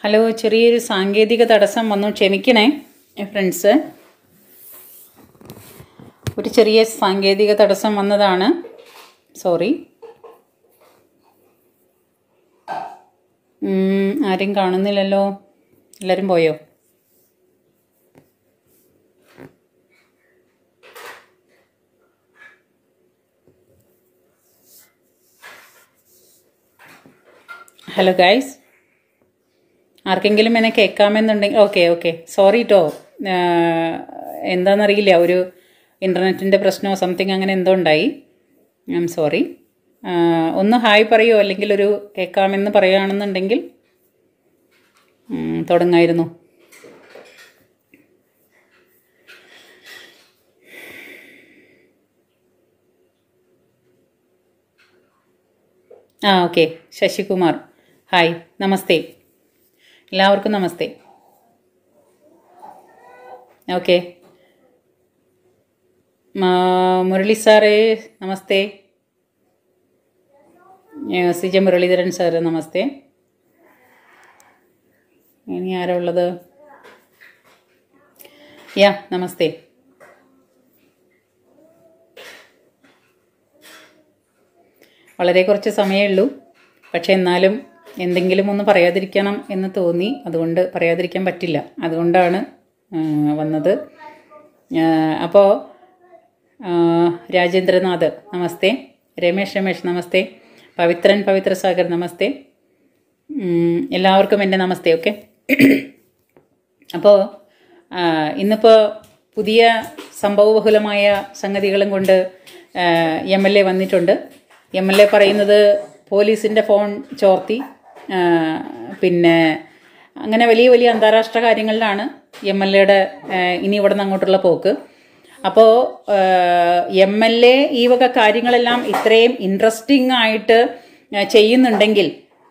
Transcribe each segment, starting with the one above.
hello ചെറിയൊരു സാങ്കേതിക തടസ്സം വന്നു ക്ഷമിക്കണേ ഫ്രണ്ട്സ് ഒരു ചെറിയ സാങ്കേതിക തടസ്സം വന്നതാണ് സോറി ഉം, ആരും കാണുന്നില്ലല്ലോ എല്ലാവരും പോയോ ഹലോ ഗൈസ് ആർക്കെങ്കിലും എന്നെ കേൾക്കാമെന്നുണ്ടെങ്കിൽ ഓക്കെ ഓക്കെ സോറി കേട്ടോ എന്താണെന്നറിയില്ല ഒരു ഇൻ്റർനെറ്റിൻ്റെ പ്രശ്നമോ സംതിങ് അങ്ങനെ എന്തോ ഉണ്ടായി ഐ എം സോറി ഒന്ന് ഹായ് പറയോ അല്ലെങ്കിൽ ഒരു കേൾക്കാമെന്ന് പറയുകയാണെന്നുണ്ടെങ്കിൽ ഉം, തുടങ്ങായിരുന്നു ആ ഓക്കെ ശശികുമാർ ഹായ് നമസ്തേ എല്ലാവർക്കും നമസ്തേ ഓക്കെ മുരളി സാറേ നമസ്തേ A, C J Muraleedharan sir നമസ്തേ ഇനി ആരാ ഉള്ളത് യാ നമസ്തേ വളരെ കുറച്ച് സമയമേ ഉള്ളൂ പക്ഷെ എന്നാലും എന്തെങ്കിലും ഒന്ന് പറയാതിരിക്കണം എന്ന് തോന്നി അതുകൊണ്ട് പറയാതിരിക്കാൻ പറ്റില്ല അതുകൊണ്ടാണ് ആ, വന്നത് അപ്പോൾ രാജേന്ദ്രനാഥ് നമസ്തേ രമേശ് രമേശ് നമസ്തേ പവിത്രൻ പവിത്ര സാഗർ നമസ്തേ ഉം, എല്ലാവർക്കും എൻ്റെ നമസ്തേ ഓക്കെ അപ്പോൾ ഇന്നിപ്പോൾ പുതിയ സംഭവബഹുലമായ സംഗതികളും കൊണ്ട് എം എൽ എ വന്നിട്ടുണ്ട് എം എൽ എ പറയുന്നത് പോലീസിൻ്റെ ഫോൺ ചോർത്തി ആ, പിന്നെ അങ്ങനെ വലിയ വലിയ അന്താരാഷ്ട്ര കാര്യങ്ങളിലാണ് എം എൽ എയുടെ ഇനി ഇവിടെ നിന്ന് അങ്ങോട്ടുള്ള പോക്ക് അപ്പോൾ എം എൽ എ ഈ വക കാര്യങ്ങളെല്ലാം ഇത്രയും ഇൻട്രസ്റ്റിംഗ് ആയിട്ട് ആ, ചെയ്യുന്നുണ്ടെങ്കിൽ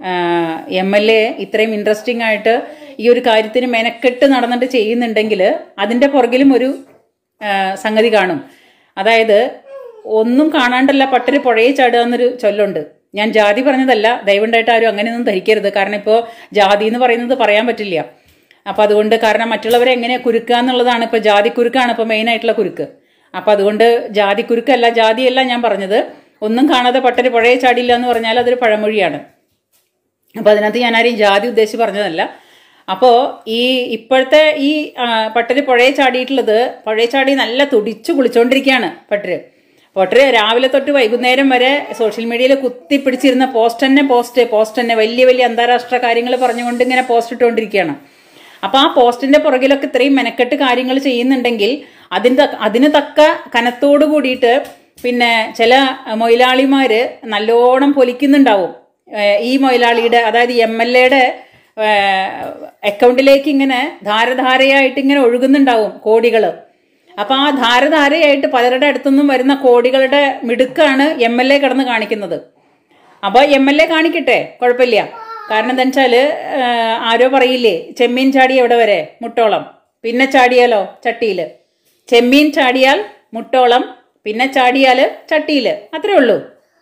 എം എൽ എ ഇത്രയും ഇൻട്രസ്റ്റിംഗ് ആയിട്ട് ഈ ഒരു കാര്യത്തിന് മെനക്കെട്ട് നടന്നിട്ട് ചെയ്യുന്നുണ്ടെങ്കിൽ അതിൻ്റെ പുറകിലും ഒരു ആ, സംഗതി കാണും അതായത് ഒന്നും കാണാണ്ടല്ല പട്ടര് പുഴയെ ചാടുക എന്നൊരു ചൊല്ലുണ്ട് ഞാൻ ജാതി പറഞ്ഞതല്ല ദയവുണ്ടായിട്ട് ആരും അങ്ങനെയൊന്നും ധരിക്കരുത് കാരണം ഇപ്പോൾ ജാതി എന്ന് പറയുന്നത് പറയാൻ പറ്റില്ല അപ്പോൾ അതുകൊണ്ട് കാരണം മറ്റുള്ളവരെ എങ്ങനെ കുരുക്കുക എന്നുള്ളതാണ് ഇപ്പോൾ ജാതി കുരുക്കാണ് ഇപ്പോൾ മെയിനായിട്ടുള്ള കുരുക്ക് അപ്പോൾ അതുകൊണ്ട് ജാതി കുരുക്കല്ല ജാതിയല്ല ഞാൻ പറഞ്ഞത് ഒന്നും കാണാതെ പട്ടര് പുഴയെ ചാടില്ല എന്ന് പറഞ്ഞാൽ അതൊരു പഴമൊഴിയാണ് അപ്പോൾ അതിനകത്ത് ഞാൻ ആരെയും ജാതി ഉദ്ദേശിച്ച് പറഞ്ഞതല്ല അപ്പോൾ ഈ ഇപ്പോഴത്തെ ഈ ആ, പട്ടര് പുഴയെ ചാടിയിട്ടുള്ളത് പുഴയെ ചാടി നല്ല തുടിച്ചു കുളിച്ചുകൊണ്ടിരിക്കുകയാണ് പട്ടര് പട്ടര് രാവിലെ തൊട്ട് വൈകുന്നേരം വരെ സോഷ്യൽ മീഡിയയിൽ കുത്തിപ്പിടിച്ചിരുന്ന പോസ്റ്റ് തന്നെ പോസ്റ്റ് പോസ്റ്റ് തന്നെ വലിയ വലിയ അന്താരാഷ്ട്ര കാര്യങ്ങൾ പറഞ്ഞുകൊണ്ട് ഇങ്ങനെ പോസ്റ്റ് ഇട്ടുകൊണ്ടിരിക്കുകയാണ് അപ്പോൾ ആ പോസ്റ്റിന്റെ പുറകിലൊക്കെ ഇത്രയും മെനക്കെട്ട് കാര്യങ്ങൾ ചെയ്യുന്നുണ്ടെങ്കിൽ അതിന് അതിന് തക്ക കനത്തോട് കൂടിയിട്ട് പിന്നെ ചില മൊയിലാളിമാര് നല്ലോണം പൊലിക്കുന്നുണ്ടാവും ഏഹ് ഈ മൊയിലാളിയുടെ അതായത് എം എൽ എയുടെ അക്കൗണ്ടിലേക്ക് ഇങ്ങനെ ധാരധാരയായിട്ട് ഇങ്ങനെ ഒഴുകുന്നുണ്ടാവും കോടികൾ അപ്പൊ ആ ധാരധാരയായിട്ട് പലരുടെ അടുത്തുനിന്നും വരുന്ന കോടികളുടെ മിടുക്കാണ് എം എൽ എ കിടന്ന് കാണിക്കുന്നത് അപ്പോൾ എം എൽ എ കാണിക്കട്ടെ കുഴപ്പമില്ല കാരണം എന്താ വെച്ചാല് ഏഹ്, ആരോ പറയില്ലേ ചെമ്മീൻ ചാടി എവിടെ വരെ മുട്ടോളം പിന്നെ ചാടിയാലോ ചട്ടിയില് ചെമ്മീൻ ചാടിയാൽ മുട്ടോളം പിന്നെ ചാടിയാല് ചട്ടിയില് അത്രേ ഉള്ളൂ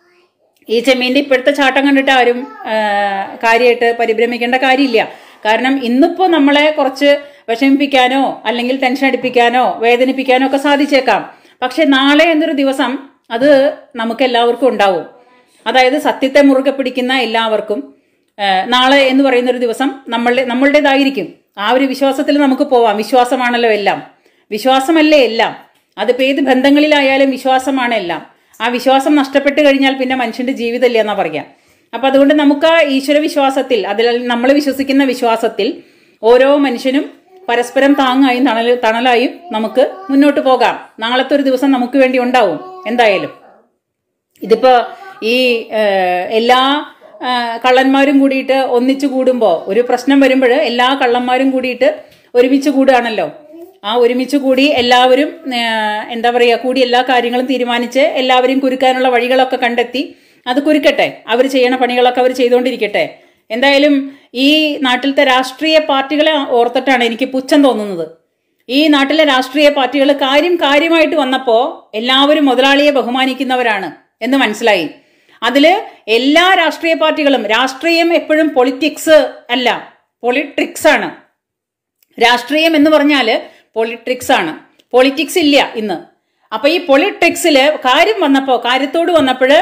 ഈ ചെമ്മീൻ്റെ ഇപ്പോഴത്തെ ചാട്ടം കണ്ടിട്ട് ആരും കാര്യമായിട്ട് പരിഭ്രമിക്കേണ്ട കാര്യമില്ല കാരണം ഇന്നിപ്പോൾ നമ്മളെ കുറച്ച് വിഷമിപ്പിക്കാനോ അല്ലെങ്കിൽ ടെൻഷൻ അടിപ്പിക്കാനോ വേദനിപ്പിക്കാനോ ഒക്കെ സാധിച്ചേക്കാം പക്ഷെ നാളെ എന്നൊരു ദിവസം അത് നമുക്ക് എല്ലാവർക്കും ഉണ്ടാവും അതായത് സത്യത്തെ മുറുകെ പിടിക്കുന്ന എല്ലാവർക്കും ആ, നാളെ എന്ന് പറയുന്ന ഒരു ദിവസം നമ്മളുടെ നമ്മളുടേതായിരിക്കും ആ ഒരു വിശ്വാസത്തിൽ നമുക്ക് പോവാം വിശ്വാസമാണല്ലോ എല്ലാം വിശ്വാസമല്ലേ എല്ലാം അതിപ്പോൾ ഏത് ബന്ധങ്ങളിലായാലും വിശ്വാസമാണ് എല്ലാം ആ വിശ്വാസം നഷ്ടപ്പെട്ട് കഴിഞ്ഞാൽ പിന്നെ മനുഷ്യന്റെ ജീവിതമില്ല എന്നാ പറയാം അപ്പൊ അതുകൊണ്ട് നമുക്ക് ആ ഈശ്വര വിശ്വാസത്തിൽ അതിൽ നമ്മൾ വിശ്വസിക്കുന്ന വിശ്വാസത്തിൽ ഓരോ മനുഷ്യനും പരസ്പരം താങ്ങായും തണൽ തണലായും നമുക്ക് മുന്നോട്ട് പോകാം നാളത്തെ ഒരു ദിവസം നമുക്ക് വേണ്ടി ഉണ്ടാവും എന്തായാലും ഇതിപ്പോ ഈ ഏഹ്, എല്ലാ ഏഹ്, കള്ളന്മാരും കൂടിയിട്ട് ഒന്നിച്ചു കൂടുമ്പോൾ ഒരു പ്രശ്നം വരുമ്പോൾ എല്ലാ കള്ളന്മാരും കൂടിയിട്ട് ഒരുമിച്ച് കൂടുകയാണല്ലോ ആ ഒരുമിച്ച് കൂടി എല്ലാവരും ഏഹ്, എന്താ പറയുക കൂടി എല്ലാ കാര്യങ്ങളും തീരുമാനിച്ച് എല്ലാവരും കുരുക്കാനുള്ള വഴികളൊക്കെ കണ്ടെത്തി അത് കുരുക്കട്ടെ അവർ ചെയ്യണ പണികളൊക്കെ അവർ ചെയ്തുകൊണ്ടിരിക്കട്ടെ എന്തായാലും ഈ നാട്ടിലത്തെ രാഷ്ട്രീയ പാർട്ടികളെ ഓർത്തിട്ടാണ് എനിക്ക് പുച്ഛം തോന്നുന്നത് ഈ നാട്ടിലെ രാഷ്ട്രീയ പാർട്ടികൾ കാര്യം കാര്യമായിട്ട് വന്നപ്പോൾ എല്ലാവരും മുതലാളിയെ ബഹുമാനിക്കുന്നവരാണ് എന്ന് മനസ്സിലായി അതില് എല്ലാ രാഷ്ട്രീയ പാർട്ടികളും രാഷ്ട്രീയം എപ്പോഴും പൊളിറ്റിക്സ് അല്ല പൊളിട്രിക്സ് ആണ് രാഷ്ട്രീയം എന്ന് പറഞ്ഞാൽ പൊളിട്രിക്സ് ആണ് പൊളിറ്റിക്സ് ഇല്ല ഇന്ന് അപ്പൊ ഈ പൊളിട്രിക്സിൽ കാര്യം വന്നപ്പോൾ കാര്യത്തോട് വന്നപ്പോൾ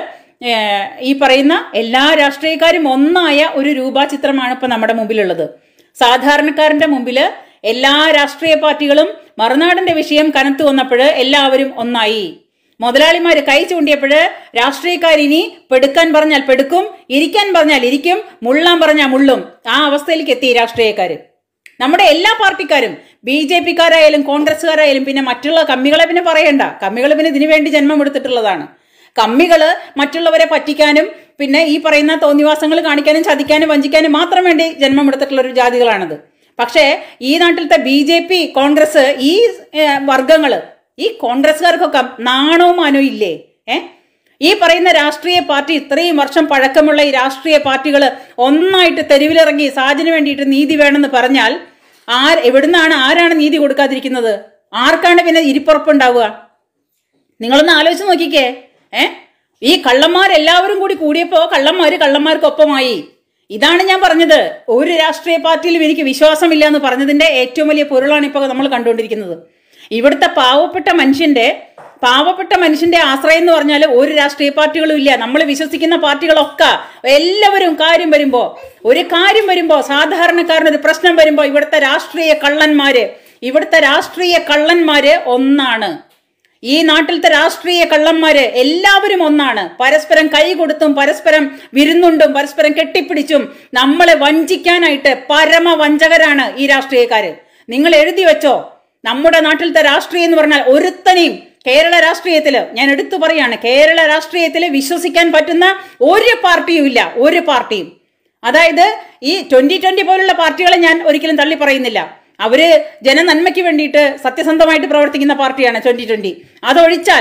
ഈ പറയുന്ന എല്ലാ രാഷ്ട്രീയക്കാരും ഒന്നായ ഒരു രൂപാചിത്രമാണ് ഇപ്പൊ നമ്മുടെ മുമ്പിലുള്ളത് സാധാരണക്കാരന്റെ മുമ്പിൽ എല്ലാ രാഷ്ട്രീയ പാർട്ടികളും മറുനാടിന്റെ വിഷയം കനത്തു വന്നപ്പോൾ എല്ലാവരും ഒന്നായി മുതലാളിമാര് കൈ ചൂണ്ടിയപ്പോൾ രാഷ്ട്രീയക്കാരിനി പെടുക്കാൻ പറഞ്ഞാൽ പെടുക്കും ഇരിക്കാൻ പറഞ്ഞാൽ ഇരിക്കും മുള്ളാൻ പറഞ്ഞാൽ മുള്ളും ആ അവസ്ഥയിലേക്ക് എത്തി രാഷ്ട്രീയക്കാര് നമ്മുടെ എല്ലാ പാർട്ടിക്കാരും ബി ജെ പിക്കാരായാലും കോൺഗ്രസ്സുകാരായാലും പിന്നെ മറ്റുള്ള കമ്മികളെ പിന്നെ പറയണ്ട കമ്മികൾ പിന്നെ ഇതിനു വേണ്ടി ജന്മം എടുത്തിട്ടുള്ളതാണ് കമ്മികള് മറ്റുള്ളവരെ പറ്റിക്കാനും പിന്നെ ഈ പറയുന്ന തോന്നിവാസങ്ങൾ കാണിക്കാനും ചതിക്കാനും വഞ്ചിക്കാനും മാത്രം വേണ്ടി ജന്മം എടുത്തിട്ടുള്ള ഒരു ജാതികളാണത് പക്ഷേ ഈ നാട്ടിലത്തെ ബി ജെ പി കോൺഗ്രസ് ഈ ഏഹ്, വർഗങ്ങള് ഈ കോൺഗ്രസ്സുകാർക്കൊക്കെ നാണവും മാനവും ഇല്ലേ ഏ ഈ പറയുന്ന രാഷ്ട്രീയ പാർട്ടി ഇത്രയും വർഷം പഴക്കമുള്ള ഈ രാഷ്ട്രീയ പാർട്ടികൾ ഒന്നായിട്ട് തെരുവിലിറങ്ങി സാജിന് വേണ്ടിയിട്ട് നീതി വേണമെന്ന് പറഞ്ഞാൽ ആർ എവിടുന്നാണ് ആരാണ് നീതി കൊടുക്കാതിരിക്കുന്നത് ആർക്കാണ് പിന്നെ ഇരിപ്പുറപ്പുണ്ടാവുക നിങ്ങളൊന്ന് ആലോചിച്ച് നോക്കിക്കേ ഏ ഈ കള്ളന്മാരെല്ലാവരും കൂടി കൂടിയപ്പോ കള്ളന്മാര് കള്ളന്മാർക്കൊപ്പമായി ഇതാണ് ഞാൻ പറഞ്ഞത് ഒരു രാഷ്ട്രീയ പാർട്ടിയിലും എനിക്ക് വിശ്വാസമില്ല എന്ന് പറഞ്ഞതിന്റെ ഏറ്റവും വലിയ പൊരുളാണ് ഇപ്പോൾ നമ്മൾ കണ്ടുകൊണ്ടിരിക്കുന്നത് ഇവിടുത്തെ പാവപ്പെട്ട മനുഷ്യന്റെ പാവപ്പെട്ട മനുഷ്യന്റെ ആശ്രയം എന്ന് പറഞ്ഞാൽ ഒരു രാഷ്ട്രീയ പാർട്ടികളും ഇല്ല നമ്മൾ വിശ്വസിക്കുന്ന പാർട്ടികളൊക്കെ എല്ലാവരും കാര്യം വരുമ്പോ ഒരു കാര്യം വരുമ്പോ സാധാരണക്കാരന് ഒരു പ്രശ്നം വരുമ്പോ ഇവിടുത്തെ രാഷ്ട്രീയ കള്ളന്മാര് ഇവിടുത്തെ രാഷ്ട്രീയ കള്ളന്മാര് ഒന്നാണ് ഈ നാട്ടിലത്തെ രാഷ്ട്രീയ കള്ളന്മാര് എല്ലാവരും ഒന്നാണ് പരസ്പരം കൈ കൊടുത്തും പരസ്പരം വിരുന്നുണ്ടും പരസ്പരം കെട്ടിപ്പിടിച്ചും നമ്മളെ വഞ്ചിക്കാനായിട്ട് പരമ വഞ്ചകരാണ് ഈ രാഷ്ട്രീയക്കാര് നിങ്ങൾ എഴുതി വെച്ചോ നമ്മുടെ നാട്ടിലത്തെ രാഷ്ട്രീയം എന്ന് പറഞ്ഞാൽ ഒരുത്തനെയും കേരള രാഷ്ട്രീയത്തില് ഞാൻ എടുത്തു പറയാണ് കേരള രാഷ്ട്രീയത്തില് വിശ്വസിക്കാൻ പറ്റുന്ന ഒരു പാർട്ടിയും ഇല്ല ഒരു പാർട്ടിയും അതായത് ഈ ട്വന്റി ട്വന്റി പോലുള്ള പാർട്ടികളെ ഞാൻ ഒരിക്കലും തള്ളി പറയുന്നില്ല അവര് ജനനന്മയ്ക്ക് വേണ്ടിയിട്ട് സത്യസന്ധമായിട്ട് പ്രവർത്തിക്കുന്ന പാർട്ടിയാണ് ട്വന്റി ട്വന്റി അതൊഴിച്ചാൽ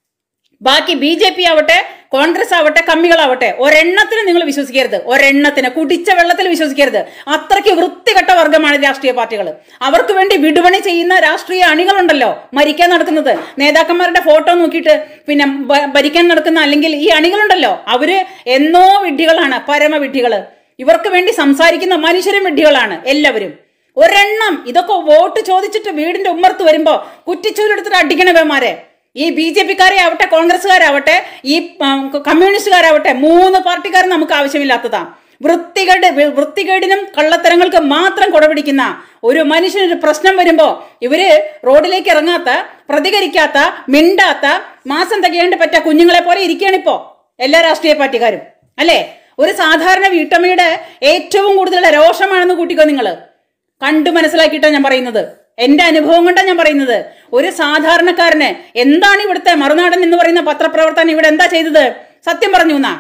ബാക്കി ബി ജെ പി ആവട്ടെ കോൺഗ്രസ് ആവട്ടെ കമ്മികളാവട്ടെ ഒരെണ്ണത്തിന് നിങ്ങൾ വിശ്വസിക്കരുത് ഒരെണ്ണത്തിന് കുടിച്ച വെള്ളത്തിൽ വിശ്വസിക്കരുത് അത്രയ്ക്ക് വൃത്തികെട്ട വർഗമാണ് രാഷ്ട്രീയ പാർട്ടികൾ അവർക്ക് വേണ്ടി വിടുപണി ചെയ്യുന്ന രാഷ്ട്രീയ അണികളുണ്ടല്ലോ മരിക്കാൻ നടക്കുന്നത് നേതാക്കന്മാരുടെ ഫോട്ടോ നോക്കിയിട്ട് പിന്നെ ഭ- ഭരിക്കാൻ നടക്കുന്ന അല്ലെങ്കിൽ ഈ അണികളുണ്ടല്ലോ അവര് എന്നോ വിഡ്ഢികളാണ് പരമ വിഡ്ഢികള് ഇവർക്ക് വേണ്ടി സംസാരിക്കുന്ന മനുഷ്യരും വിഡ്ഢികളാണ് എല്ലാവരും ഒരെണ്ണം ഇതൊക്കെ വോട്ട് ചോദിച്ചിട്ട് വീടിന്റെ ഉമ്മർത്ത് വരുമ്പോ കുറ്റിച്ചൂലെടുത്തിട്ട് അടിക്കണവന്മാരെ ഈ ബി ജെ പിക്കാരെ ആവട്ടെ കോൺഗ്രസ്സുകാരാവട്ടെ ഈ ഉം, കമ്മ്യൂണിസ്റ്റുകാരാവട്ടെ മൂന്ന് പാർട്ടിക്കാർ നമുക്ക് ആവശ്യമില്ലാത്തതാ വൃത്തികേട് വി- വൃത്തികേടിനും കള്ളത്തരങ്ങൾക്ക് മാത്രം കുടപിടിക്കുന്ന ഒരു മനുഷ്യനൊരു പ്രശ്നം വരുമ്പോ ഇവര് റോഡിലേക്ക് ഇറങ്ങാത്ത പ്രതികരിക്കാത്ത മിണ്ടാത്ത മാസം തികയേണ്ട പറ്റ കുഞ്ഞുങ്ങളെ പോലെ ഇരിക്കുകയാണിപ്പോ എല്ലാ രാഷ്ട്രീയ പാർട്ടിക്കാരും അല്ലേ ഒരു സാധാരണ വീട്ടമ്മയുടെ ഏറ്റവും കൂടുതൽ രോഷമാണെന്ന് കൂട്ടിക്കോ നിങ്ങള് കണ്ടു മനസ്സിലാക്കിയിട്ടാണ് ഞാൻ പറയുന്നത് എന്റെ അനുഭവം കൊണ്ടാണ് ഞാൻ പറയുന്നത് ഒരു സാധാരണക്കാരന് എന്താണ് ഇവിടുത്തെ മറുനാടൻ എന്ന് പറയുന്ന പത്രപ്രവർത്തനം ഇവിടെ എന്താ ചെയ്തത് സത്യം പറഞ്ഞു എന്നാ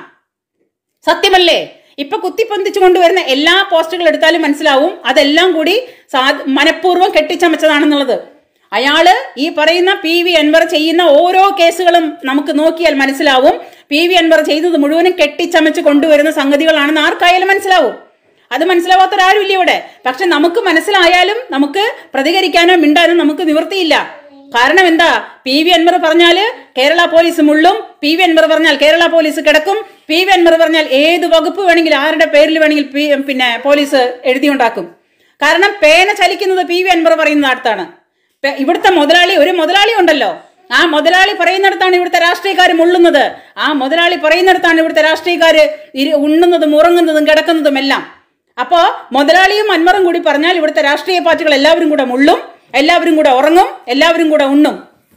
സത്യമല്ലേ ഇപ്പൊ കുത്തിപ്പൊന്തിച്ചു കൊണ്ടുവരുന്ന എല്ലാ പോസ്റ്റുകൾ എടുത്താലും മനസ്സിലാവും അതെല്ലാം കൂടി സാ- മനഃപൂർവ്വം കെട്ടിച്ചമച്ചതാണെന്നുള്ളത് അയാള് ഈ പറയുന്ന പി വി അൻവർ ചെയ്യുന്ന ഓരോ കേസുകളും നമുക്ക് നോക്കിയാൽ മനസ്സിലാവും പി വി അൻവർ ചെയ്തത് മുഴുവനും കെട്ടിച്ചമച്ച് കൊണ്ടുവരുന്ന സംഗതികളാണെന്ന് ആർക്കായാലും മനസ്സിലാവും അത് മനസ്സിലാവാത്തൊരാരും ഇല്ല ഇവിടെ പക്ഷെ നമുക്ക് മനസ്സിലായാലും നമുക്ക് പ്രതികരിക്കാനോ മിണ്ടാനോ നമുക്ക് നിവൃത്തിയില്ല കാരണം എന്താ പി വി അൻവർ പറഞ്ഞാല് കേരള പോലീസ് മുള്ളും പി വി അൻവർ പറഞ്ഞാൽ കേരള പോലീസ് കിടക്കും പി വി അൻവർ പറഞ്ഞാൽ ഏത് വകുപ്പ് വേണമെങ്കിലും ആരുടെ പേരിൽ വേണമെങ്കിൽ പി- പിന്നെ പോലീസ് എഴുതിയുണ്ടാക്കും കാരണം പേന ചലിക്കുന്നത് പി വി അൻവർ പറയുന്ന അടുത്താണ് പെ- ഇവിടുത്തെ മുതലാളി ഒരു മുതലാളി ഉണ്ടല്ലോ ആ മുതലാളി പറയുന്നിടത്താണ് ഇവിടുത്തെ രാഷ്ട്രീയക്കാർ മുള്ളുന്നത് ആ മുതലാളി പറയുന്നിടത്താണ് ഇവിടുത്തെ രാഷ്ട്രീയക്കാര് ഇരു ഉണ്ണുന്നതും ഉറങ്ങുന്നതും കിടക്കുന്നതും എല്ലാം അപ്പോ മുതലാളിയും അൻവറും കൂടി പറഞ്ഞാൽ ഇവിടുത്തെ രാഷ്ട്രീയ പാർട്ടികൾ എല്ലാവരും കൂടെ മുള്ളും എല്ലാവരും കൂടെ ഉറങ്ങും എല്ലാവരും കൂടെ ഉണ്ണും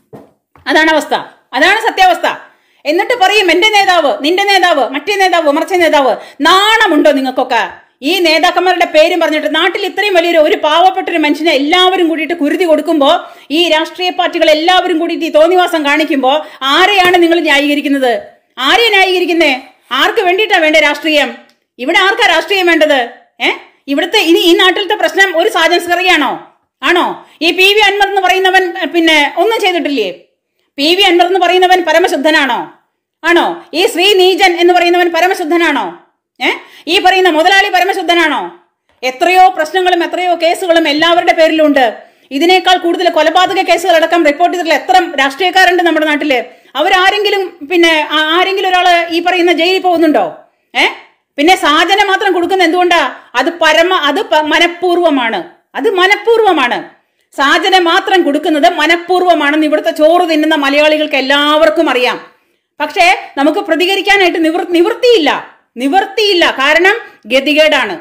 അതാണ് അവസ്ഥ അതാണ് സത്യാവസ്ഥ എന്നിട്ട് പറയും എന്റെ നേതാവ് നിന്റെ നേതാവ് മറ്റേ നേതാവ് മറിച്ച നേതാവ് നാണമുണ്ടോ നിങ്ങൾക്കൊക്കെ ഈ നേതാക്കന്മാരുടെ പേരും പറഞ്ഞിട്ട് നാട്ടിൽ ഇത്രയും വലിയൊരു ഒരു പാവപ്പെട്ട ഒരു മനുഷ്യനെ എല്ലാവരും കൂടിയിട്ട് കുരുതി കൊടുക്കുമ്പോൾ ഈ രാഷ്ട്രീയ പാർട്ടികൾ എല്ലാവരും കൂടിയിട്ട് ഈ തോന്നിവാസം കാണിക്കുമ്പോൾ ആരെയാണ് നിങ്ങൾ ന്യായീകരിക്കുന്നത് ആരെയാ ന്യായീകരിക്കുന്നേ ആർക്ക് വേണ്ടിയിട്ടാ വേണ്ടേ രാഷ്ട്രീയം ഇവിടെ ആർക്കാ രാഷ്ട്രീയം വേണ്ടത് ഏ ഇവിടുത്തെ ഇനി ഈ നാട്ടിലത്തെ പ്രശ്നം ഒരു സാജൻ സ്കറിയാണോ ആണോ ഈ പി വി അൻവർ എന്ന് പറയുന്നവൻ ഏ, പിന്നെ ഒന്നും ചെയ്തിട്ടില്ലേ പി വി അൻവർ എന്ന് പറയുന്നവൻ പരമശുദ്ധനാണോ ആണോ ഈ ശ്രീ നീജൻ എന്ന് പറയുന്നവൻ പരമശുദ്ധനാണോ ഏ ഈ പറയുന്ന മുതലാളി പരമശുദ്ധനാണോ എത്രയോ പ്രശ്നങ്ങളും എത്രയോ കേസുകളും എല്ലാവരുടെ പേരിലുണ്ട് ഇതിനേക്കാൾ കൂടുതൽ കൊലപാതക കേസുകൾ അടക്കം റിപ്പോർട്ട് ചെയ്തിട്ടുള്ള എത്ര രാഷ്ട്രീയക്കാരുണ്ട് നമ്മുടെ നാട്ടില് അവരാരെങ്കിലും പിന്നെ ആ- ആരെങ്കിലും ഒരാള് ഈ പറയുന്ന ജയിലിൽ പോകുന്നുണ്ടോ ഏ പിന്നെ സാധന മാത്രം കൊടുക്കുന്ന എന്തുകൊണ്ടാ അത് പരമ അത് പ- മനഃപൂർവ്വമാണ് അത് മനഃപൂർവ്വമാണ് സാധന മാത്രം കൊടുക്കുന്നത് മനഃപൂർവ്വമാണെന്ന് ഇവിടുത്തെ ചോറ് തിന്നുന്ന മലയാളികൾക്ക് എല്ലാവർക്കും അറിയാം പക്ഷേ നമുക്ക് പ്രതികരിക്കാനായിട്ട് നിവൃ നിവൃത്തിയില്ല നിവൃത്തിയില്ല കാരണം ഗതികേടാണ്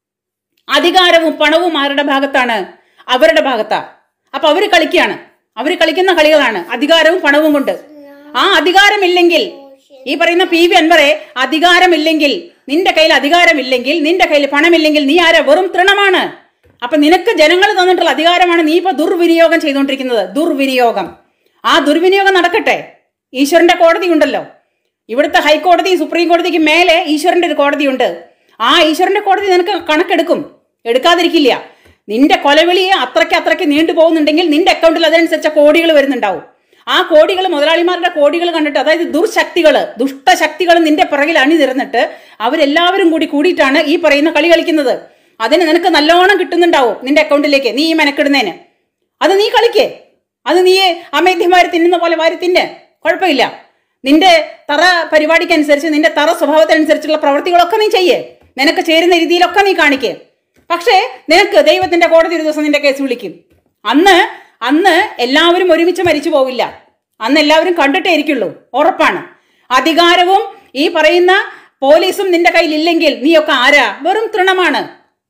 അധികാരവും പണവും ആരുടെ ഭാഗത്താണ് അവരുടെ ഭാഗത്താ അപ്പൊ അവര് കളിക്കുകയാണ് അവര് കളിക്കുന്ന കളികളാണ് അധികാരവും പണവും കൊണ്ട് ആ അധികാരമില്ലെങ്കിൽ ഈ പറയുന്ന പി വി അൻവറെ അധികാരമില്ലെങ്കിൽ നിന്റെ കയ്യിൽ അധികാരമില്ലെങ്കിൽ നിന്റെ കയ്യിൽ പണമില്ലെങ്കിൽ നീ ആരാ വെറും തൃണമാണ് അപ്പൊ നിനക്ക് ജനങ്ങൾ തന്നിട്ടുള്ള അധികാരമാണ് നീ ഇപ്പൊ ദുർവിനിയോഗം ചെയ്തുകൊണ്ടിരിക്കുന്നത് ദുർവിനിയോഗം ആ ദുർവിനിയോഗം നടക്കട്ടെ ഈശ്വരന്റെ കോടതി ഉണ്ടല്ലോ ഇവിടുത്തെ ഹൈക്കോടതി സുപ്രീം കോടതിക്ക് മേലെ ഈശ്വരന്റെ ഒരു കോടതിയുണ്ട് ആ ഈശ്വരന്റെ കോടതി നിനക്ക് കണക്കെടുക്കും എടുക്കാതിരിക്കില്ല നിന്റെ കൊലവിളിയെ അത്രയ്ക്ക് അത്രയ്ക്ക് നീണ്ടു പോകുന്നുണ്ടെങ്കിൽ നിന്റെ അക്കൗണ്ടിൽ അതനുസരിച്ച കോടികൾ വരുന്നുണ്ടാവും ആ കോടികൾ മുതലാളിമാരുടെ കോടികൾ കണ്ടിട്ട് അതായത് ദുർശക്തികൾ ദുഷ്ടശക്തികൾ നിന്റെ പിറകിൽ അണിനിരന്നിട്ട് അവരെല്ലാവരും കൂടി കൂടിയിട്ടാണ് ഈ പറയുന്ന കളി കളിക്കുന്നത് അതിന് നിനക്ക് നല്ലോണം കിട്ടുന്നുണ്ടാവും നിന്റെ അക്കൗണ്ടിലേക്ക് നീ ഈ മെനക്കിടുന്നതിന് അത് നീ കളിക്കേ അത് നീ അമേധ്യമാര് തിന്നുന്ന പോലെ വാരി തിന്നെ കുഴപ്പമില്ല നിന്റെ തറ പരിപാടിക്കനുസരിച്ച് നിന്റെ തറ സ്വഭാവത്തിനനുസരിച്ചുള്ള പ്രവൃത്തികളൊക്കെ നീ ചെയ്യേ നിനക്ക് ചേരുന്ന രീതിയിലൊക്കെ നീ കാണിക്കേ പക്ഷേ നിനക്ക് ദൈവത്തിന്റെ കോടതി ഒരു ദിവസം നിന്റെ കേസ് വിളിക്കും അന്ന് അന്ന് എല്ലാവരും ഒരുമിച്ച് മരിച്ചു പോവില്ല അന്ന് എല്ലാവരും കണ്ടിട്ടേ ഇരിക്കുള്ളൂ ഉറപ്പാണ് അധികാരവും ഈ പറയുന്ന പോലീസും നിന്റെ കയ്യിൽ ഇല്ലെങ്കിൽ നീയൊക്കെ ആരാ വെറും തൃണമാണ്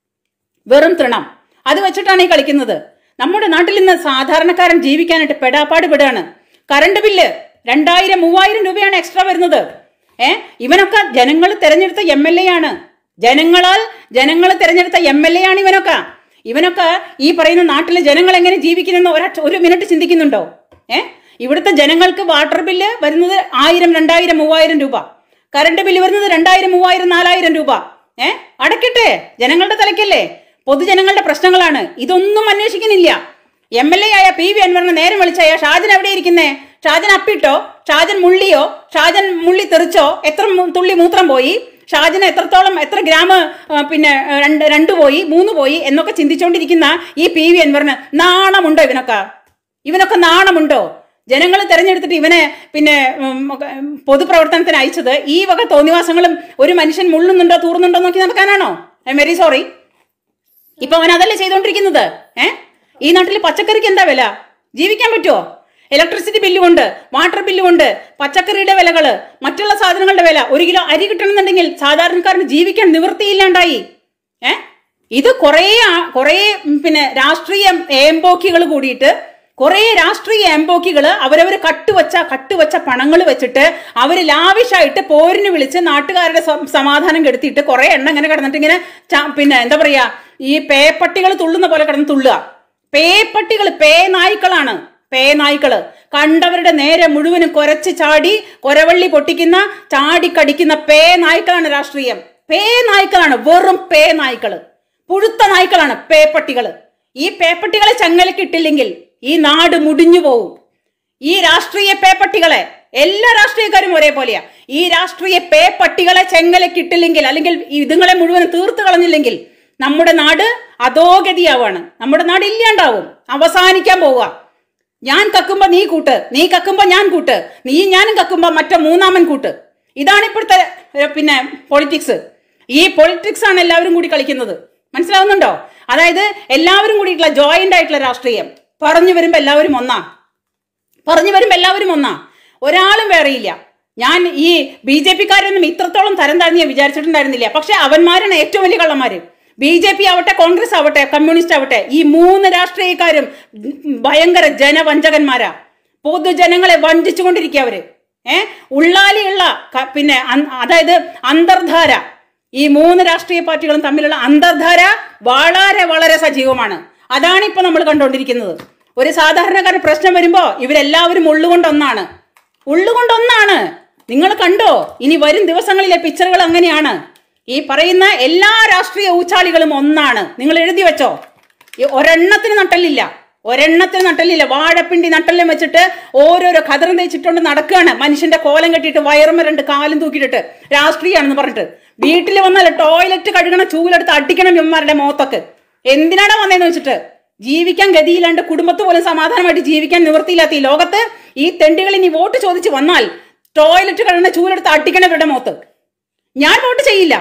വെറും തൃണം അത് വെച്ചിട്ടാണ് ഈ കളിക്കുന്നത് നമ്മുടെ നാട്ടിൽ ഇന്ന് സാധാരണക്കാരൻ ജീവിക്കാനായിട്ട് പെടാപ്പാട് പെടാണ് കറണ്ട് ബില്ല് രണ്ടായിരം മൂവായിരം രൂപയാണ് എക്സ്ട്രാ വരുന്നത് ഏ ഇവനൊക്കെ ജനങ്ങൾ തെരഞ്ഞെടുത്ത എം എൽ എ ആണ് ജനങ്ങളാൽ ജനങ്ങൾ തെരഞ്ഞെടുത്ത എം എൽ എ ആണ് ഇവനൊക്കെ ഇവനൊക്കെ ഈ പറയുന്ന നാട്ടിലെ ജനങ്ങൾ എങ്ങനെ ജീവിക്കുന്നെന്ന് ഒരൊറ്റ ഒരു മിനിറ്റ് ചിന്തിക്കുന്നുണ്ടോ ഏ ഇവിടുത്തെ ജനങ്ങൾക്ക് വാട്ടർ ബില്ല് വരുന്നത് ആയിരം രണ്ടായിരം മൂവായിരം രൂപ കറണ്ട് ബില്ല് വരുന്നത് രണ്ടായിരം മൂവായിരം നാലായിരം രൂപ ഏ അടയ്ക്കട്ടെ ജനങ്ങളുടെ തലയ്ക്കല്ലേ പൊതുജനങ്ങളുടെ പ്രശ്നങ്ങളാണ് ഇതൊന്നും അന്വേഷിക്കുന്നില്ല എം എൽ എ ആയ പി വി അൻവറിനെ നേരം വിളിച്ചായ ഷാജൻ എവിടെ ഇരിക്കുന്നേ ഷാജൻ അപ്പിട്ടോ ഷാജൻ മുള്ളിയോ ഷാജൻ മുള്ളി തെറിച്ചോ എത്ര മു- തുള്ളി മൂത്രം പോയി ഷാജന് എത്രത്തോളം എത്ര ഗ്രാം ആ, പിന്നെ ആ, രണ്ട് രണ്ട് പോയി മൂന്ന് പോയി എന്നൊക്കെ ചിന്തിച്ചുകൊണ്ടിരിക്കുന്ന ഈ പി വി അൻവറിന് നാണമുണ്ടോ ഇവനൊക്കെ ഇവനൊക്കെ നാണമുണ്ടോ ജനങ്ങൾ തെരഞ്ഞെടുത്തിട്ട് ഇവനെ പിന്നെ ഉം, ഒക്കെ, ഉം, പൊതുപ്രവർത്തനത്തിന് അയച്ചത് ഈ വക തോന്നിവാസങ്ങളും ഒരു മനുഷ്യൻ മുള്ളുന്നുണ്ടോ തൂറുന്നുണ്ടോ നോക്കി നടക്കാനാണോ ഐ എം വെരി സോറി ഇപ്പൊ അവൻ അതല്ലേ ചെയ്തോണ്ടിരിക്കുന്നത് ഏ ഈ നാട്ടിൽ പച്ചക്കറിക്ക് എന്താ വില ജീവിക്കാൻ പറ്റുമോ ഇലക്ട്രിസിറ്റി ബില്ലുമുണ്ട് വാട്ടർ ബില്ലുമുണ്ട് പച്ചക്കറിയുടെ വിലകള് മറ്റുള്ള സാധനങ്ങളുടെ വില ഒരു കിലോ അരി കിട്ടണമെന്നുണ്ടെങ്കിൽ സാധാരണക്കാരന് ജീവിക്കാൻ നിവൃത്തിയില്ലാണ്ടായി ഏ ഇത് കുറേ ആ- കുറേ ഉം, പിന്നെ രാഷ്ട്രീയ ഏമ്പോക്കികൾ കൂടിയിട്ട് കുറേ രാഷ്ട്രീയ ഏമ്പോക്കികൾ അവരവർ കട്ടുവച്ച കട്ടുവച്ച പണങ്ങൾ വെച്ചിട്ട് അവർ ലാവിഷായിട്ട് പോരിന് വിളിച്ച് നാട്ടുകാരുടെ സം- സമാധാനം കെടുത്തിയിട്ട് കുറേ എണ്ണം ഇങ്ങനെ കിടന്നിട്ട് ഇങ്ങനെ ച- പിന്നെ എന്താ പറയാ ഈ പേപ്പട്ടികൾ തുള്ളുന്ന പോലെ കിടന്ന് തുള്ളുക പേപ്പട്ടികൾ പേ നായ്ക്കളാണ് പേ നായ്ക്കള് കണ്ടവരുടെ നേരെ മുഴുവനും കുരച്ച് ചാടി കൊരവള്ളി പൊട്ടിക്കുന്ന ചാടിക്കടിക്കുന്ന പേ നായ്ക്കളാണ് രാഷ്ട്രീയം പേ നായ്ക്കളാണ് വെറും പേ നായ്ക്കള് പുഴുത്ത നായ്ക്കളാണ് പേപ്പട്ടികള് ഈ പേപ്പട്ടികളെ ചങ്ങലക്കിട്ടില്ലെങ്കിൽ ഈ നാട് മുടിഞ്ഞു പോവും ഈ രാഷ്ട്രീയ പേപ്പട്ടികളെ എല്ലാ രാഷ്ട്രീയക്കാരും ഒരേപോലെയാ ഈ രാഷ്ട്രീയ പേപ്പട്ടികളെ ചെങ്ങലക്കിട്ടില്ലെങ്കിൽ അല്ലെങ്കിൽ ഇതുങ്ങളെ മുഴുവൻ തീർത്തു കളഞ്ഞില്ലെങ്കിൽ നമ്മുടെ നാട് അധോഗതിയാവാണ് നമ്മുടെ നാട് ഇല്ലാണ്ടാവും അവസാനിക്കാൻ പോവുക ഞാൻ കക്കുമ്പോ നീ കൂട്ട് നീ കക്കുമ്പോ ഞാൻ കൂട്ട് നീ ഞാനും കക്കുമ്പോ മറ്റേ മൂന്നാമൻ കൂട്ട് ഇതാണ് ഇപ്പോഴത്തെ ഏ, പിന്നെ പൊളിറ്റിക്സ് ഈ പൊളിറ്റിക്സ് ആണ് എല്ലാവരും കൂടി കളിക്കുന്നത് മനസ്സിലാവുന്നുണ്ടോ അതായത് എല്ലാവരും കൂടിയിട്ടുള്ള ജോയിന്റ് ആയിട്ടുള്ള രാഷ്ട്രീയം പറഞ്ഞു വരുമ്പോ എല്ലാവരും ഒന്നാ പറഞ്ഞു വരുമ്പോ എല്ലാവരും ഒന്നാ ഒരാളും വേറെയില്ല ഞാൻ ഈ ബി ജെ പിക്കാരൊന്നും ഇത്രത്തോളം തരം താഴ്ന്ന് ഞാൻ വിചാരിച്ചിട്ടുണ്ടായിരുന്നില്ല പക്ഷെ അവന്മാരാണ് ഏറ്റവും വലിയ കള്ളന്മാര് ബി ജെ പി ആവട്ടെ കോൺഗ്രസ് ആവട്ടെ കമ്മ്യൂണിസ്റ്റ് ആവട്ടെ ഈ മൂന്ന് രാഷ്ട്രീയക്കാരും ഭയങ്കര ജനവഞ്ചകന്മാരാ പൊതുജനങ്ങളെ വഞ്ചിച്ചുകൊണ്ടിരിക്കുക അവര് ഏ ഉള്ളാലിയുള്ള ക- പിന്നെ അൻ- അതായത് അന്തർധാര ഈ മൂന്ന് രാഷ്ട്രീയ പാർട്ടികളും തമ്മിലുള്ള അന്തർധാര വളരെ വളരെ സജീവമാണ് അതാണ് ഇപ്പൊ നമ്മൾ കണ്ടുകൊണ്ടിരിക്കുന്നത് ഒരു സാധാരണക്കാരൻ പ്രശ്നം വരുമ്പോ ഇവരെല്ലാവരും ഉള്ളുകൊണ്ടൊന്നാണ് ഉള്ളുകൊണ്ടൊന്നാണ് നിങ്ങൾ കണ്ടോ ഇനി വരും ദിവസങ്ങളിലെ പിക്ചറുകൾ അങ്ങനെയാണ് ഈ പറയുന്ന എല്ലാ രാഷ്ട്രീയ ഊച്ചാളികളും ഒന്നാണ് നിങ്ങൾ എഴുതി വെച്ചോ ഈ ഒരെണ്ണത്തിന് നട്ടലില്ല ഒരെണ്ണത്തിന് നട്ടലില്ല വാഴപ്പിണ്ടി നട്ടെല്ലാം വെച്ചിട്ട് ഓരോരോ കതറും തേച്ചിട്ടുണ്ട് നടക്കുകയാണ് മനുഷ്യന്റെ കോലം കെട്ടിയിട്ട് വയറും രണ്ട് കാലും തൂക്കിയിട്ടിട്ട് രാഷ്ട്രീയമാണെന്ന് പറഞ്ഞിട്ട് വീട്ടിൽ വന്നാൽ ടോയ്ലറ്റ് കഴുകണ ചൂലെടുത്ത് അടിക്കണം ഇവന്മാരുടെ മുഖത്തൊക്കെ എന്തിനാണ് വന്നതെന്ന് വെച്ചിട്ട് ജീവിക്കാൻ ഗതിയില്ലാണ്ട് കുടുംബത്ത് പോലും സമാധാനമായിട്ട് ജീവിക്കാൻ നിവൃത്തിയില്ലാത്ത ഈ ലോകത്ത് ഈ തെണ്ടികൾ ഇനി വോട്ട് ചോദിച്ച് വന്നാൽ ടോയ്ലറ്റ് കഴുകണ ചൂലെടുത്ത് അടിക്കണം ഇവരുടെ മുഖത്ത് ഞാൻ വോട്ട് ചെയ്യില്ല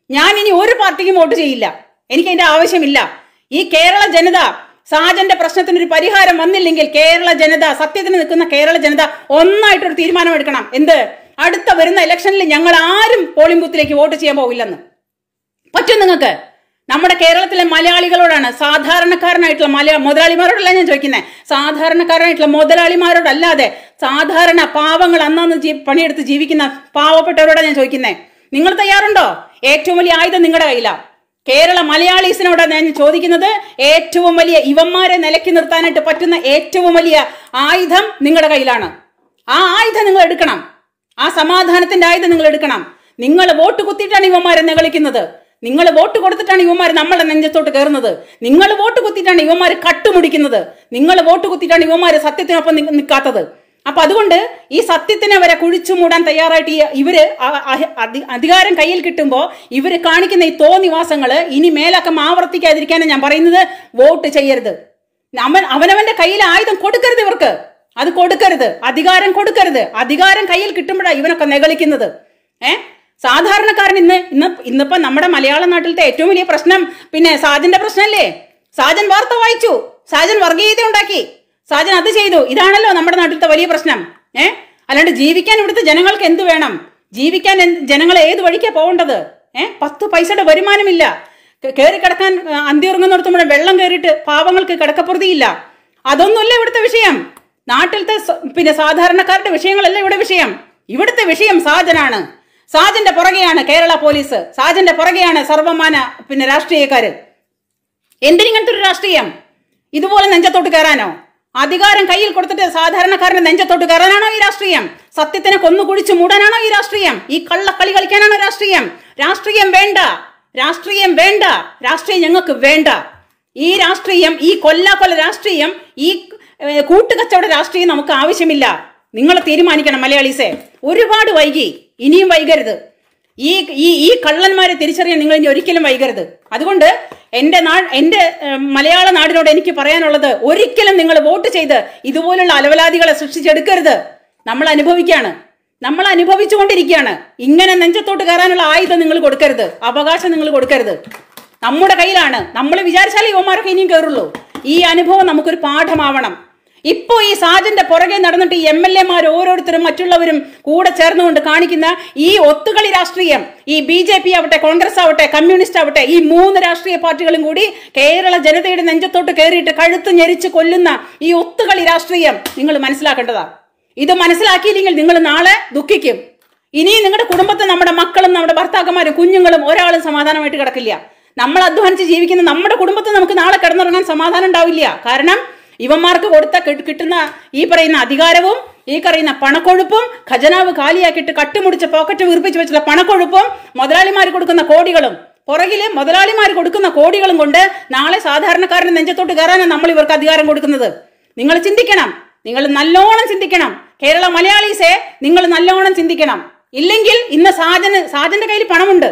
ഞാൻ ഇനി ഒരു പാർട്ടിക്കും വോട്ട് ചെയ്യില്ല എനിക്ക് അതിന്റെ ആവശ്യമില്ല ഈ കേരള ജനത സാജന്റെ പ്രശ്നത്തിന് ഒരു പരിഹാരം വന്നില്ലെങ്കിൽ കേരള ജനത സത്യത്തിന് നിൽക്കുന്ന കേരള ജനത ഒന്നായിട്ടൊരു തീരുമാനം എടുക്കണം എന്ത് അടുത്ത വരുന്ന ഇലക്ഷനിൽ ഞങ്ങൾ ആരും പോളിംഗ് ബൂത്തിലേക്ക് വോട്ട് ചെയ്യാൻ പോകില്ലെന്ന് പറ്റും നിങ്ങൾക്ക് നമ്മുടെ കേരളത്തിലെ മലയാളികളോടാണ് സാധാരണക്കാരനായിട്ടുള്ള മലയാ മുതലാളിമാരോടല്ല ഞാൻ ചോദിക്കുന്നത് സാധാരണക്കാരനായിട്ടുള്ള മുതലാളിമാരോടല്ലാതെ സാധാരണ പാവങ്ങൾ അന്നന്ന് ജീ പണിയെടുത്ത് ജീവിക്കുന്ന പാവപ്പെട്ടവരോടാണ് ഞാൻ ചോദിക്കുന്നത് നിങ്ങൾ തയ്യാറുണ്ടോ ഏറ്റവും വലിയ ആയുധം നിങ്ങളുടെ കയ്യിലാണ് കേരള മലയാളീസിനോടാണ് ഞാൻ ചോദിക്കുന്നത് ഏറ്റവും വലിയ ഇവന്മാരെ നിലയ്ക്ക് നിർത്താനായിട്ട് പറ്റുന്ന ഏറ്റവും വലിയ ആയുധം നിങ്ങളുടെ കയ്യിലാണ് ആ ആയുധം നിങ്ങൾ എടുക്കണം ആ സമാധാനത്തിന്റെ ആയുധം നിങ്ങൾ എടുക്കണം നിങ്ങൾ വോട്ട് കുത്തിയിട്ടാണ് ഇവന്മാരെ നിഗളിക്കുന്നത് നിങ്ങൾ വോട്ട് കൊടുത്തിട്ടാണ് ഇവന്മാർ നമ്മളുടെ നെഞ്ചത്തോട്ട് കയറുന്നത് നിങ്ങൾ വോട്ട് കുത്തിയിട്ടാണ് ഇവന്മാർ കട്ടുമുടിക്കുന്നത് നിങ്ങൾ വോട്ട് കുത്തിയിട്ടാണ് ഇവന്മാർ സത്യത്തിനൊപ്പം നി- നിൽക്കാത്തത് അപ്പൊ അതുകൊണ്ട് ഈ സത്യത്തിനെ വരെ കുഴിച്ചു മൂടാൻ തയ്യാറായിട്ട് ഈ ഇവര് അ- അ- അധി- അധികാരം കയ്യിൽ കിട്ടുമ്പോൾ ഇവര് കാണിക്കുന്ന ഈ തോന്നിവാസങ്ങള് ഇനി മേലക്കം ആവർത്തിക്കാതിരിക്കാനാണ് ഞാൻ പറയുന്നത് വോട്ട് ചെയ്യരുത് അവൻ അവനവന്റെ കയ്യിൽ ആയുധം കൊടുക്കരുത് ഇവർക്ക് അത് കൊടുക്കരുത് അധികാരം കൊടുക്കരുത് അധികാരം കയ്യിൽ കിട്ടുമ്പോഴാണ് ഇവനൊക്കെ നെകളിക്കുന്നത് ഏ സാധാരണക്കാരൻ ഇന്ന് ഇന്ന് ഇന്നിപ്പോ നമ്മുടെ മലയാള നാട്ടിലത്തെ ഏറ്റവും വലിയ പ്രശ്നം പിന്നെ സാജന്റെ പ്രശ്നമല്ലേ സാജൻ വാർത്ത വായിച്ചു സാജൻ വർഗീയത ഉണ്ടാക്കി സാജൻ അത് ചെയ്തു ഇതാണല്ലോ നമ്മുടെ നാട്ടിലത്തെ വലിയ പ്രശ്നം ഏ അല്ലാണ്ട് ജീവിക്കാൻ ഇവിടുത്തെ ജനങ്ങൾക്ക് എന്ത് വേണം ജീവിക്കാൻ എന്ത്- ജനങ്ങൾ ഏത് വഴിക്കാ പോകേണ്ടത് ഏ പത്ത് പൈസയുടെ വരുമാനമില്ല കയറി കിടക്കാൻ അന്തിയുറങ്ങുന്നിടത്ത് മുഴുവൻ വെള്ളം കയറിയിട്ട് പാവങ്ങൾക്ക് കിടക്കപ്പുറതിയില്ല അതൊന്നുമല്ല ഇവിടുത്തെ വിഷയം നാട്ടിലത്തെ സ- പിന്നെ സാധാരണക്കാരുടെ വിഷയങ്ങളല്ല ഇവിടെ വിഷയം ഇവിടുത്തെ വിഷയം സാജനാണ് സാജന്റെ പുറകെയാണ് കേരള പോലീസ് സാജന്റെ പുറകെയാണ് സർവമാന പിന്നെ രാഷ്ട്രീയക്കാര് എന്തിനിങ്ങനത്തെ ഒരു രാഷ്ട്രീയം ഇതുപോലെ നെഞ്ചത്തോട്ട് കയറാനോ അധികാരം കയ്യിൽ കൊടുത്തിട്ട് സാധാരണക്കാരന്റെ നെഞ്ചത്തോട്ട് കയറാനാണോ ഈ രാഷ്ട്രീയം സത്യത്തിനെ കൊന്നു കുഴിച്ചു മൂടാനാണോ ഈ രാഷ്ട്രീയം ഈ കള്ളക്കളി കളിക്കാനാണോ രാഷ്ട്രീയം രാഷ്ട്രീയം വേണ്ട രാഷ്ട്രീയം വേണ്ട രാഷ്ട്രീയം ഞങ്ങൾക്ക് വേണ്ട ഈ രാഷ്ട്രീയം ഈ കൊല്ലാക്കൊല രാഷ്ട്രീയം ഈ ഏഹ്, കൂട്ടുകച്ചവട രാഷ്ട്രീയം നമുക്ക് ആവശ്യമില്ല നിങ്ങൾ തീരുമാനിക്കണം മലയാളീസെ ഒരുപാട് വൈകി ഇനിയും വൈകരുത് ഈ ഈ ഈ കള്ളന്മാരെ തിരിച്ചറിയാൻ നിങ്ങൾ ഇനി ഒരിക്കലും വൈകരുത് അതുകൊണ്ട് എൻ്റെ നാ എൻ്റെ ഏഹ്, മലയാള നാടിനോട് എനിക്ക് പറയാനുള്ളത് ഒരിക്കലും നിങ്ങൾ വോട്ട് ചെയ്ത് ഇതുപോലുള്ള അലവലാദികളെ സൃഷ്ടിച്ചെടുക്കരുത് നമ്മൾ അനുഭവിക്കുകയാണ് നമ്മൾ അനുഭവിച്ചുകൊണ്ടിരിക്കുകയാണ് ഇങ്ങനെ നെഞ്ചത്തോട്ട് കയറാനുള്ള ആയുധം നിങ്ങൾ കൊടുക്കരുത് അവകാശം നിങ്ങൾ കൊടുക്കരുത് നമ്മുടെ കയ്യിലാണ് നമ്മൾ വിചാരിച്ചാലേ യുവമാരൊക്കെ ഇനിയും കയറുള്ളൂ ഈ അനുഭവം നമുക്കൊരു പാഠമാവണം ഇപ്പോ ഈ സാജന്റെ പുറകെ നടന്നിട്ട് ഈ എം എൽ എമാർ ഓരോരുത്തരും മറ്റുള്ളവരും കൂടെ ചേർന്നുകൊണ്ട് കാണിക്കുന്ന ഈ ഒത്തുകളി രാഷ്ട്രീയം ഈ ബി ജെ പി ആവട്ടെ കോൺഗ്രസ് ആവട്ടെ കമ്മ്യൂണിസ്റ്റ് ആവട്ടെ ഈ മൂന്ന് രാഷ്ട്രീയ പാർട്ടികളും കൂടി കേരള ജനതയുടെ നെഞ്ചത്തോട്ട് കയറിയിട്ട് കഴുത്ത് ഞെരിച്ച് കൊല്ലുന്ന ഈ ഒത്തുകളി രാഷ്ട്രീയം നിങ്ങൾ മനസ്സിലാക്കേണ്ടതാ ഇത് മനസ്സിലാക്കിയില്ലെങ്കിൽ നിങ്ങൾ നാളെ ദുഃഖിക്കും ഇനിയും നിങ്ങളുടെ കുടുംബത്തിൽ നമ്മുടെ മക്കളും നമ്മുടെ ഭർത്താക്കന്മാരും കുഞ്ഞുങ്ങളും ഒരാളും സമാധാനമായിട്ട് കിടക്കില്ല നമ്മൾ അധ്വാനിച്ച് ജീവിക്കുന്ന നമ്മുടെ കുടുംബത്തിൽ നമുക്ക് നാളെ കിടന്നുറങ്ങാൻ സമാധാനം ഉണ്ടാവില്ല കാരണം ഇവന്മാർക്ക് കൊടുത്ത കി- കിട്ടുന്ന ഈ പറയുന്ന അധികാരവും ഈ പറയുന്ന പണക്കൊഴുപ്പും ഖജനാവ് കാലിയാക്കിയിട്ട് കട്ടുമുടിച്ച് പോക്കറ്റ് വീർപ്പിച്ച് വെച്ചുള്ള പണക്കൊഴുപ്പും മുതലാളിമാർ കൊടുക്കുന്ന കോടികളും പുറകില് മുതലാളിമാർ കൊടുക്കുന്ന കോടികളും കൊണ്ട് നാളെ സാധാരണക്കാരന്റെ നെഞ്ചത്തോട്ട് കയറാനാണ് നമ്മൾ ഇവർക്ക് അധികാരം കൊടുക്കുന്നത് നിങ്ങൾ ചിന്തിക്കണം നിങ്ങൾ നല്ലോണം ചിന്തിക്കണം കേരള മലയാളീസെ നിങ്ങൾ നല്ലോണം ചിന്തിക്കണം ഇല്ലെങ്കിൽ ഇന്ന് സാജന് സാജന്റെ കയ്യിൽ പണമുണ്ട്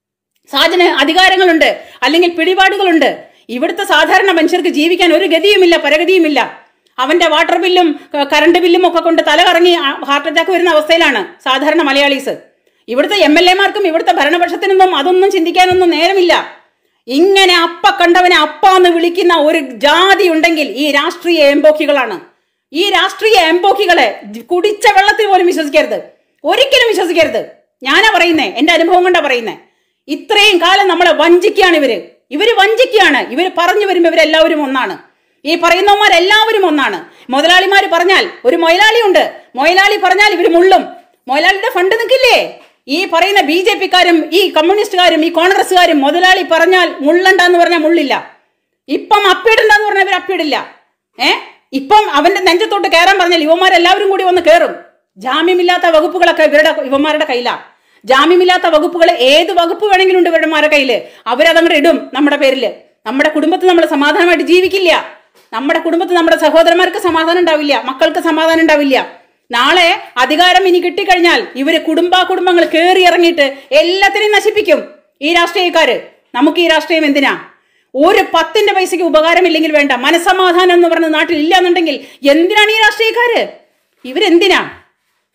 സാജന് അധികാരങ്ങളുണ്ട് അല്ലെങ്കിൽ പിടിപാടുകളുണ്ട് ഇവിടുത്തെ സാധാരണ മനുഷ്യർക്ക് ജീവിക്കാൻ ഒരു ഗതിയുമില്ല പരഗതിയുമില്ല അവന്റെ വാട്ടർ ബില്ലും ക- കറണ്ട് ബില്ലും ഒക്കെ കൊണ്ട് തല കറങ്ങി ആ, ഹാർട്ട് അറ്റാക്ക് വരുന്ന അവസ്ഥയിലാണ് സാധാരണ മലയാളീസ് ഇവിടുത്തെ എം എൽ എമാർക്കും ഇവിടുത്തെ ഭരണപക്ഷത്തിനൊന്നും അതൊന്നും ചിന്തിക്കാനൊന്നും നേരമില്ല ഇങ്ങനെ അപ്പ കണ്ടവനെ അപ്പ എന്ന് വിളിക്കുന്ന ഒരു ജാതി ഉണ്ടെങ്കിൽ ഈ രാഷ്ട്രീയ എംപോക്കികളാണ് ഈ രാഷ്ട്രീയ എംപോക്കികളെ ജ് കുടിച്ച വെള്ളത്തിൽ പോലും വിശ്വസിക്കരുത് ഒരിക്കലും വിശ്വസിക്കരുത് ഞാനാ പറയുന്നേ എന്റെ അനുഭവം കൊണ്ടാ പറയുന്നേ ഇത്രയും കാലം നമ്മളെ വഞ്ചിക്കുകയാണ് ഇവര് ഇവര് വഞ്ചിക്കുകയാണ് ഇവര് പറഞ്ഞു വരുമ്പോ ഇവരെല്ലാവരും ഒന്നാണ് ഈ പറയുന്നവന്മാരെല്ലാവരും ഒന്നാണ് മുതലാളിമാര് പറഞ്ഞാൽ ഒരു മൊയലാളി ഉണ്ട് മൊയലാളി പറഞ്ഞാൽ ഇവര് മുള്ളും മൊയലാളിയുടെ ഫണ്ട് നിൽക്കില്ലേ ഈ പറയുന്ന ബി ജെ പിക്കാരും ഈ കമ്മ്യൂണിസ്റ്റുകാരും ഈ കോൺഗ്രസ്സുകാരും മുതലാളി പറഞ്ഞാൽ മുള്ളണ്ടെന്ന് പറഞ്ഞാൽ മുള്ളില്ല ഇപ്പം അപ്പിടണ്ടെന്ന് പറഞ്ഞാൽ ഇവർ അപ്പിടില്ല ഏ ഇപ്പം അവന്റെ നെഞ്ചത്തോട്ട് കയറാൻ പറഞ്ഞാൽ യുവമാരെല്ലാവരും കൂടി വന്ന് കയറും ജാമ്യമില്ലാത്ത വകുപ്പുകളൊക്കെ ഇവരുടെ ഇവന്മാരുടെ കയ്യിലാ ജാമ്യമില്ലാത്ത വകുപ്പുകൾ ഏത് വകുപ്പ് വേണമെങ്കിലും ഉണ്ട് ഇവരുടെ കയ്യില് അവരതങ്ങോട്ട് ഇടും നമ്മുടെ പേരില് നമ്മുടെ കുടുംബത്തിൽ നമ്മൾ സമാധാനമായിട്ട് ജീവിക്കില്ല നമ്മുടെ കുടുംബത്തിൽ നമ്മുടെ സഹോദരന്മാർക്ക് സമാധാനം ഉണ്ടാവില്ല മക്കൾക്ക് സമാധാനം ഉണ്ടാവില്ല നാളെ അധികാരം ഇനി കിട്ടിക്കഴിഞ്ഞാൽ ഇവര് കുടുംബ കുടുംബങ്ങൾ കയറി ഇറങ്ങിയിട്ട് എല്ലാത്തിനെയും നശിപ്പിക്കും ഈ രാഷ്ട്രീയക്കാര് നമുക്ക് ഈ രാഷ്ട്രീയം എന്തിനാ ഒരു പത്തിന്റെ പൈസയ്ക്ക് ഉപകാരമില്ലെങ്കിൽ വേണ്ട മനസമാധാനം എന്ന് പറഞ്ഞ നാട്ടിൽ ഇല്ല എന്നുണ്ടെങ്കിൽ എന്തിനാണ് ഈ രാഷ്ട്രീയക്കാര് ഇവരെന്തിനാ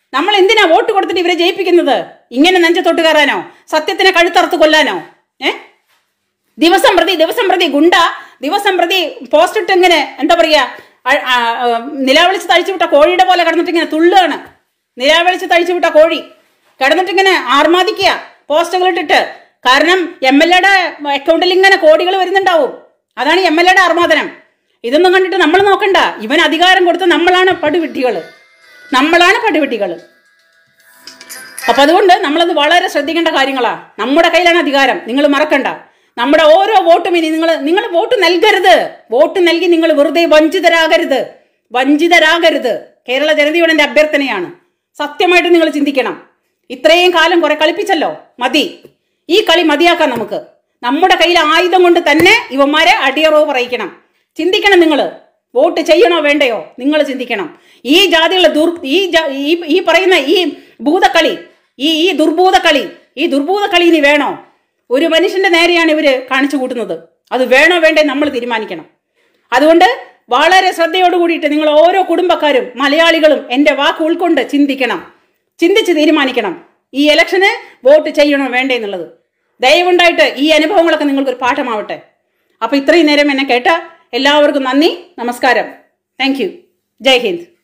നമ്മൾ എന്തിനാ വോട്ട് കൊടുത്തിട്ട് ഇവരെ ജയിപ്പിക്കുന്നത് ഇങ്ങനെ നെഞ്ചത്തോട്ട് കയറാനോ സത്യത്തിനെ കഴുത്തറുത്ത് കൊല്ലാനോ ഏ ദിവസം പ്രതി ദിവസം പ്രതി ഗുണ്ട ദിവസം പ്രതി പോസ്റ്റ് ഇട്ട് ഇങ്ങനെ എന്താ പറയാ അ- ആ, ആ, നിലാവിളിച്ച് തഴിച്ചു വിട്ട കോഴിയുടെ പോലെ കിടന്നിട്ട് ഇങ്ങനെ തുള്ളുകയാണ് നിലാവിളിച്ച് തഴിച്ചു വിട്ട കോഴി കിടന്നിട്ട് ഇങ്ങനെ ആർമാദിക്കുക പോസ്റ്റുകൾ ഇട്ടിട്ട് കാരണം എം എൽ എയുടെ അക്കൗണ്ടിൽ ഇങ്ങനെ കോടികൾ വരുന്നുണ്ടാവും അതാണ് എം എൽ എയുടെ ആർമാദനം ഇതൊന്നും കണ്ടിട്ട് നമ്മൾ നോക്കണ്ട ഇവൻ അധികാരം കൊടുത്ത നമ്മളാണ് പടുവിട്ടികൾ നമ്മളാണ് പടുവിട്ടികൾ അപ്പൊ അതുകൊണ്ട് നമ്മളത് വളരെ ശ്രദ്ധിക്കേണ്ട കാര്യങ്ങളാ നമ്മുടെ കയ്യിലാണ് അധികാരം നിങ്ങൾ മറക്കണ്ട നമ്മുടെ ഓരോ വോട്ടും ഇനി നിങ്ങൾ നിങ്ങൾ വോട്ട് നൽകരുത് വോട്ട് നൽകി നിങ്ങൾ വെറുതെ വഞ്ചിതരാകരുത് വഞ്ചിതരാകരുത് കേരള ജനതയോട് എൻ്റെ അഭ്യർത്ഥനയാണ് സത്യമായിട്ട് നിങ്ങൾ ചിന്തിക്കണം ഇത്രയും കാലം കുറെ കളിപ്പിച്ചല്ലോ മതി ഈ കളി മതിയാക്കാം നമുക്ക് നമ്മുടെ കയ്യിൽ ആയുധം കൊണ്ട് തന്നെ ഇവന്മാരെ അടിയറവ് പറയിക്കണം ചിന്തിക്കണം നിങ്ങൾ വോട്ട് ചെയ്യണോ വേണ്ടയോ നിങ്ങൾ ചിന്തിക്കണം ഈ ജാതിയുള്ള ദുർ ഈ ജാ- ഈ ഈ പറയുന്ന ഈ ഭൂതക്കളി ഈ ഈ ദുർഭൂതക്കളി ഈ ദുർഭൂതക്കളി ഇനി വേണോ ഒരു മനുഷ്യന്റെ നേരെയാണ് ഇവര് കാണിച്ചു കൂട്ടുന്നത് അത് വേണോ വേണ്ടേ നമ്മൾ തീരുമാനിക്കണം അതുകൊണ്ട് വളരെ ശ്രദ്ധയോട് കൂടിയിട്ട് നിങ്ങൾ ഓരോ കുടുംബക്കാരും മലയാളികളും എൻ്റെ വാക്ക് ഉൾക്കൊണ്ട് ചിന്തിക്കണം ചിന്തിച്ച് തീരുമാനിക്കണം ഈ ഇലക്ഷന് വോട്ട് ചെയ്യണോ വേണ്ടേ എന്നുള്ളത് ദയവുണ്ടായിട്ട് ഈ അനുഭവങ്ങളൊക്കെ നിങ്ങൾക്കൊരു പാഠമാവട്ടെ അപ്പോൾ ഇത്രയും നേരം എന്നെ കേട്ട എല്ലാവർക്കും നന്ദി നമസ്കാരം താങ്ക് യു ജയ് ഹിന്ദ്